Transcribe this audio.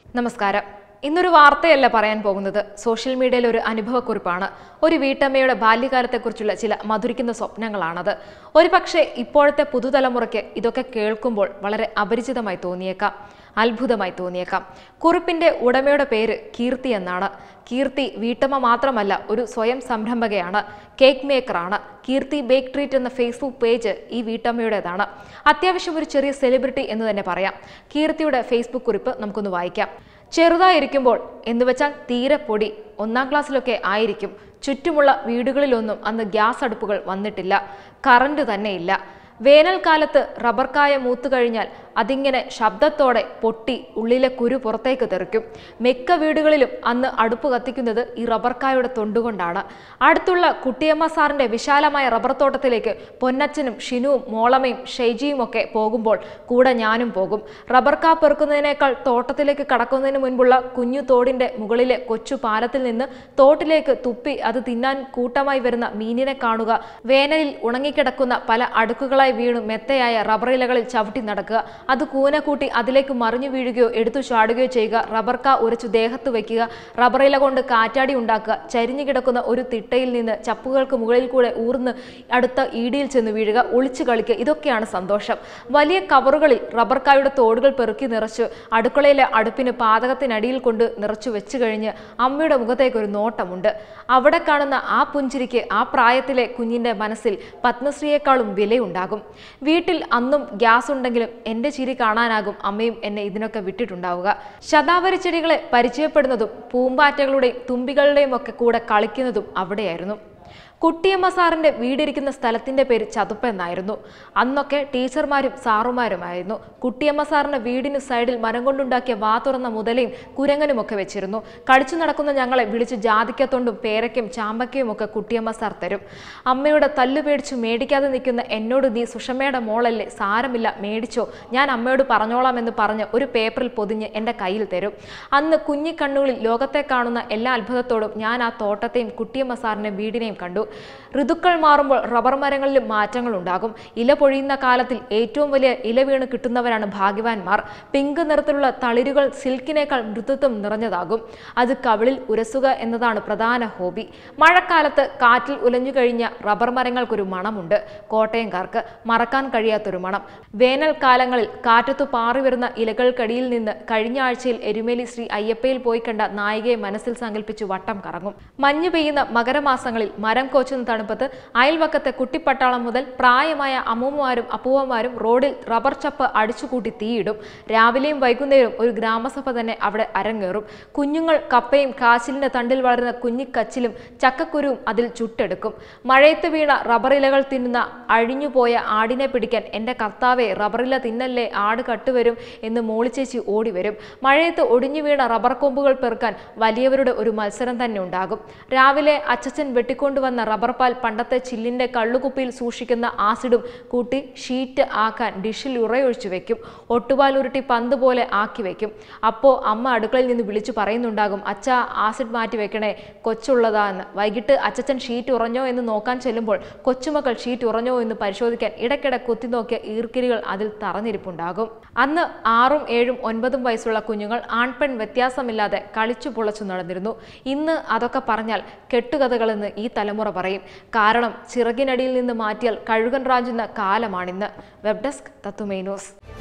നമസ്കാരം ഇന്നൊരു വാർത്തയല്ല പറയാൻ പോകുന്നത് സോഷ്യൽ മീഡിയയിൽ ഒരു അനുഭവക്കുറിപ്പാണ് ഒരു വീട്ടമ്മയുടെ ബാല്യകാലത്തെക്കുറിച്ചുള്ള ചില മധുരിക്കുന്ന സ്വപ്നങ്ങളാണത് ഒരുപക്ഷെ ഇപ്പോഴത്തെ പുതുതലമുറയ്ക്ക് ഇതൊക്കെ കേൾക്കുമ്പോൾ വളരെ അപരിചിതമായി തോന്നിയേക്കാം അത്ഭുതമായി തോന്നിയേക്കാം കുറിപ്പിന്റെ ഉടമയുടെ പേര് കീർത്തി എന്നാണ് കീർത്തി വീട്ടമ്മ മാത്രമല്ല ഒരു സ്വയം സംരംഭകയാണ് കേക്ക് മേക്കറാണ് കീർത്തി ബേക്ക് ട്രീറ്റ് എന്ന ഫേസ്ബുക്ക് പേജ് ഈ വീട്ടമ്മയുടേതാണ് അത്യാവശ്യം ഒരു ചെറിയ സെലിബ്രിറ്റി എന്ന് തന്നെ പറയാം കീർത്തിയുടെ ഫേസ്ബുക്ക് കുറിപ്പ് നമുക്കൊന്ന് വായിക്കാം ചെറുതായിരിക്കുമ്പോൾ എന്ന് വെച്ചാൽ തീരെ പൊടി ഒന്നാം ക്ലാസ്സിലൊക്കെ ആയിരിക്കും ചുറ്റുമുള്ള വീടുകളിലൊന്നും അന്ന് ഗ്യാസ് അടുപ്പുകൾ വന്നിട്ടില്ല കറണ്ട് തന്നെയില്ല വേനൽക്കാലത്ത് റബ്ബർക്കായ മൂത്തു കഴിഞ്ഞാൽ അതിങ്ങനെ ശബ്ദത്തോടെ പൊട്ടി ഉള്ളിലെ കുരു പുറത്തേക്ക് തെറിക്കും മിക്ക വീടുകളിലും അന്ന് അടുപ്പ് കത്തിക്കുന്നത് ഈ റബ്ബർക്കായുടെ തൊണ്ടുകൊണ്ടാണ് അടുത്തുള്ള കുട്ടിയമ്മ സാറിന്റെ വിശാലമായ റബ്ബർ തോട്ടത്തിലേക്ക് പൊന്നച്ചനും ഷിനുവും മോളമയും ഷെയ്ജിയും ഒക്കെ പോകുമ്പോൾ കൂടെ ഞാനും പോകും റബ്ബർക്കാ പെറുക്കുന്നതിനേക്കാൾ തോട്ടത്തിലേക്ക് കടക്കുന്നതിന് മുൻപുള്ള കുഞ്ഞു തോടിന്റെ മുകളിലെ കൊച്ചു പാലത്തിൽ നിന്ന് തോട്ടിലേക്ക് തുപ്പി അത് തിന്നാൻ കൂട്ടമായി വരുന്ന മീനിനെ കാണുക വേനലിൽ ഉണങ്ങിക്കിടക്കുന്ന പല അടുക്കുകളായി വീണു മെത്തയായ റബ്ബർ ഇലകളിൽ ചവിട്ടി നടക്കുക അത് കൂന കൂട്ടി അതിലേക്ക് മറിഞ്ഞു വീഴുകയോ എടുത്തു ചാടുകയോ ചെയ്യുക റബ്ബർ കാ ഉരച്ചു ദേഹത്ത് വയ്ക്കുക റബ്ബർ ഇല കൊണ്ട് കാറ്റാടി ഉണ്ടാക്കുക ചരിഞ്ഞു കിടക്കുന്ന ഒരു തിട്ടയിൽ നിന്ന് ചപ്പുകൾക്ക് മുകളിൽ കൂടെ ഊർന്ന് അടുത്ത ഈടിയിൽ ചെന്ന് വീഴുക ഒളിച്ചു കളിക്കുക ഇതൊക്കെയാണ് സന്തോഷം വലിയ കവറുകളിൽ റബ്ബർ കായുടെ തോടുകൾ പെറുക്കി നിറച്ച് അടുക്കളയിലെ അടുപ്പിന് പാതകത്തിനടിയിൽ കൊണ്ട് നിറച്ചു വെച്ചു കഴിഞ്ഞ് അമ്മയുടെ മുഖത്തേക്ക് ഒരു നോട്ടമുണ്ട് അവിടെ കാണുന്ന ആ പുഞ്ചിരിക്ക് ആ പ്രായത്തിലെ കുഞ്ഞിന്റെ മനസ്സിൽ പത്മശ്രീയേക്കാളും വിലയുണ്ടാകും വീട്ടിൽ അന്നും ഗ്യാസ് ഉണ്ടെങ്കിലും എൻ്റെ ചിരി കാണാനാകും അമ്മയും എന്നെ ഇതിനൊക്കെ വിട്ടിട്ടുണ്ടാവുക ശതാവരി ചെടികളെ പരിചയപ്പെടുന്നതും പൂമ്പാറ്റകളുടെയും തുമ്പികളുടെയും ഒക്കെ കൂടെ കളിക്കുന്നതും അവിടെയായിരുന്നു കുട്ടിയമ്മ സാറിന്റെ വീടിരിക്കുന്ന സ്ഥലത്തിന്റെ പേര് ചതുപ്പ് എന്നായിരുന്നു അന്നൊക്കെ ടീച്ചർമാരും സാറുമാരുമായിരുന്നു കുട്ടിയമ്മ സാറിന്റെ വീടിന് സൈഡിൽ മരം കൊണ്ടുണ്ടാക്കിയ വാ തുറന്ന മുതലയും കുരങ്ങനുമൊക്കെ വെച്ചിരുന്നു കളിച്ചു നടക്കുന്ന ഞങ്ങളെ വിളിച്ച് ജാതിക്കത്തൊണ്ടും പേരയ്ക്കും ചാമ്പക്കയും ഒക്കെ കുട്ടിയമ്മ സാർ തരും അമ്മയുടെ തല്ലു പേടിച്ചു മേടിക്കാതെ നിൽക്കുന്ന എന്നോട് നീ സുഷമയുടെ മോളല്ലേ സാരമില്ല മേടിച്ചോ ഞാൻ അമ്മയോട് പറഞ്ഞോളാം എന്ന് പറഞ്ഞ് ഒരു പേപ്പറിൽ പൊതിഞ്ഞ് എൻ്റെ കയ്യിൽ തരും അന്ന് കുഞ്ഞിക്കണ്ണുകളിൽ ലോകത്തെ കാണുന്ന എല്ലാ അത്ഭുതത്തോടും ഞാൻ ആ തോട്ടത്തെയും കുട്ടിയമ്മ സാറിന്റെ വീടിനെയും കണ്ടു ഋതുക്കൾ മാറുമ്പോൾ റബ്ബർ മരങ്ങളിലും മാറ്റങ്ങൾ ഉണ്ടാകും ഇല പൊഴിയുന്ന കാലത്തിൽ ഏറ്റവും വലിയ ഇല വീണ് കിട്ടുന്നവരാണ് ഭാഗ്യവാന്മാർ പിങ്ക് നിറത്തിലുള്ള തളിരുകൾ സിൽക്കിനേക്കാൾ മൃദുത്വം നിറഞ്ഞതാകും അത് കവിളിൽ ഉരസുക എന്നതാണ് പ്രധാന ഹോബി മഴക്കാലത്ത് കാറ്റിൽ ഉലഞ്ഞു കഴിഞ്ഞ റബ്ബർ മരങ്ങൾക്കൊരു മണമുണ്ട് കോട്ടയംകാർക്ക് മറക്കാൻ കഴിയാത്തൊരു മണം വേനൽക്കാലങ്ങളിൽ കാറ്റത്തു പാറി വരുന്ന ഇലകൾക്കടിയിൽ നിന്ന് കഴിഞ്ഞ ആഴ്ചയിൽ എരുമേലി ശ്രീ അയ്യപ്പയിൽ പോയി കണ്ട നായികയെ മനസ്സിൽ സങ്കല്പിച്ചു വട്ടം കറങ്ങും മഞ്ഞു പെയ്യുന്ന മകരമാസങ്ങളിൽ മരം കോച്ചുന്ന തണുപ്പത്ത് അയൽവക്കത്തെ കുട്ടിപ്പട്ടാളം മുതൽ പ്രായമായ അമ്മൂമ്മമാരും അപ്പൂവന്മാരും റോഡിൽ റബ്ബർ ചപ്പ് അടിച്ചുകൂട്ടി തീയിടും രാവിലെയും വൈകുന്നേരവും ഒരു ഗ്രാമസഭ തന്നെ അവിടെ അരങ്ങേറും കുഞ്ഞുങ്ങൾ കപ്പയും കാച്ചിലിന്റെ തണ്ടിൽ വളരുന്ന കുഞ്ഞിക്കച്ചിലും ചക്കക്കുരുവും അതിൽ ചുട്ടെടുക്കും മഴയത്ത് വീണ റബ്ബർ ഇലകൾ തിന്നുന്ന അഴിഞ്ഞുപോയ ആടിനെ പിടിക്കാൻ എൻ്റെ കർത്താവെ റബ്ബറില തിന്നല്ലേ ആട് കട്ടുവരും എന്ന് മോളിച്ചേച്ചി ഓടി വരും മഴയത്ത് ഒടിഞ്ഞു വീണ റബ്ബർ കൊമ്പുകൾ പെറുക്കാൻ വലിയവരുടെ ഒരു മത്സരം തന്നെ ഉണ്ടാകും രാവിലെ അച്ചച്ചൻ വെട്ടിക്കൊണ്ടുവന്ന റബ്ബർ പാൽ പണ്ടത്തെ ചില്ലിന്റെ കള്ളുകുപ്പിയിൽ സൂക്ഷിക്കുന്ന ആസിഡും കൂട്ടി ഷീറ്റ് ആക്കാൻ ഡിഷിൽ ഉറയൊഴിച്ചു വെക്കും ഒട്ടുപാൽ ഉരുട്ടി പന്ത് പോലെ ആക്കി വെക്കും അപ്പോൾ അമ്മ അടുക്കളയിൽ നിന്ന് വിളിച്ചു പറയുന്നുണ്ടാകും അച്ഛ ആസിഡ് മാറ്റി വെക്കണേ കൊച്ചുള്ളതാ എന്ന് വൈകിട്ട് അച്ചച്ചൻ ഷീറ്റ് ഉറഞ്ഞോ എന്ന് നോക്കാൻ ചെല്ലുമ്പോൾ കൊച്ചുമക്കൾ ഷീറ്റ് ഉറഞ്ഞോ എന്ന് പരിശോധിക്കാൻ ഇടയ്ക്കിടെ കുത്തി നോക്കിയ ഈർക്കിരികൾ അതിൽ തറഞ്ഞിരിപ്പുണ്ടാകും അന്ന് ആറും ഏഴും ഒൻപതും വയസ്സുള്ള കുഞ്ഞുങ്ങൾ ആൺപെൺ വ്യത്യാസമില്ലാതെ കളിച്ചു പുളച്ചു നടന്നിരുന്നു ഇന്ന് അതൊക്കെ പറഞ്ഞാൽ കെട്ടുകഥകളെന്ന് ഈ തലമുറ പറയും കാരണം ചിറകിനടിയിൽ നിന്ന് മാറ്റിയാൽ കഴുകൻ റാഞ്ചുന്ന കാലമാണിന്ന് വെബ് ഡെസ്ക് തത്തുമൈ ന്യൂസ്